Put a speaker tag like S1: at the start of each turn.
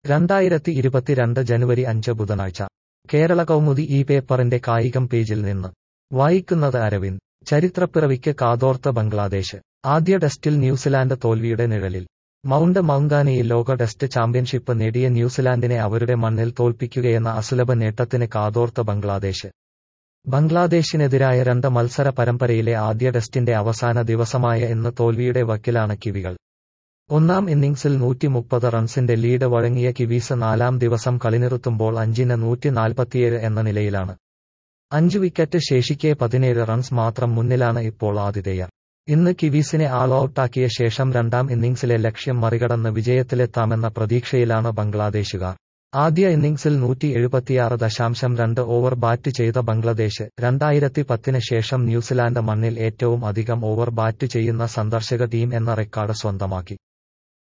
S1: രണ്ടായിരത്തി ഇരുപത്തിരണ്ട് ജനുവരി അഞ്ച് ബുധനാഴ്ച കേരള കൗമുദി ഈ പേപ്പറിന്റെ കായികം പേജിൽ നിന്ന് വായിക്കുന്നത് അരവിന്ദ് ചരിത്രപ്പിറവിക്ക് കാതോർത്ത ബംഗ്ലാദേശ് ആദ്യ ടെസ്റ്റിൽ ന്യൂസിലാൻഡ് തോൽവിയുടെ നിഴലിൽ മൗണ്ട് മൗങ്കാനിയിൽ ലോക ടെസ്റ്റ് ചാമ്പ്യൻഷിപ്പ് നേടിയ ന്യൂസിലാൻഡിനെ അവരുടെ മണ്ണിൽ തോൽപ്പിക്കുകയെന്ന അസുലഭ നേട്ടത്തിന് കാതോർത്ത ബംഗ്ലാദേശ് ബംഗ്ലാദേശിനെതിരായ രണ്ട് മത്സര പരമ്പരയിലെ ആദ്യ ടെസ്റ്റിന്റെ അവസാന ദിവസമായ ഇന്ന് തോൽവിയുടെ വക്കിലാണ് കിവികൾ ഒന്നാം ഇന്നിംഗ്സിൽ നൂറ്റിമുപ്പത് റൺസിന്റെ ലീഡ് വഴങ്ങിയ കിവീസ് നാലാം ദിവസം കളിനിർത്തുമ്പോൾ അഞ്ചിന് നൂറ്റി നാൽപ്പത്തിയേഴ് എന്ന നിലയിലാണ് അഞ്ചു വിക്കറ്റ് ശേഷിക്കെ പതിനേഴ് റൺസ് മാത്രം മുന്നിലാണ് ഇപ്പോൾ ആതിഥേയർ ഇന്ന് കിവീസിനെ ആൾ ഔട്ടാക്കിയ ശേഷം രണ്ടാം ഇന്നിംഗ്സിലെ ലക്ഷ്യം മറികടന്ന് വിജയത്തിലെത്താമെന്ന പ്രതീക്ഷയിലാണ് ബംഗ്ലാദേശുകാർ ആദ്യ ഇന്നിംഗ്സിൽ നൂറ്റി എഴുപത്തിയാറ് ദശാംശം രണ്ട് ഓവർ ബാറ്റ് ചെയ്ത ബംഗ്ലാദേശ് രണ്ടായിരത്തി പത്തിന് ശേഷം ന്യൂസിലാൻഡ് മണ്ണിൽ ഏറ്റവും അധികം ഓവർ ബാറ്റ് ചെയ്യുന്ന സന്ദർശക ടീം എന്ന റെക്കോർഡ് സ്വന്തമാക്കി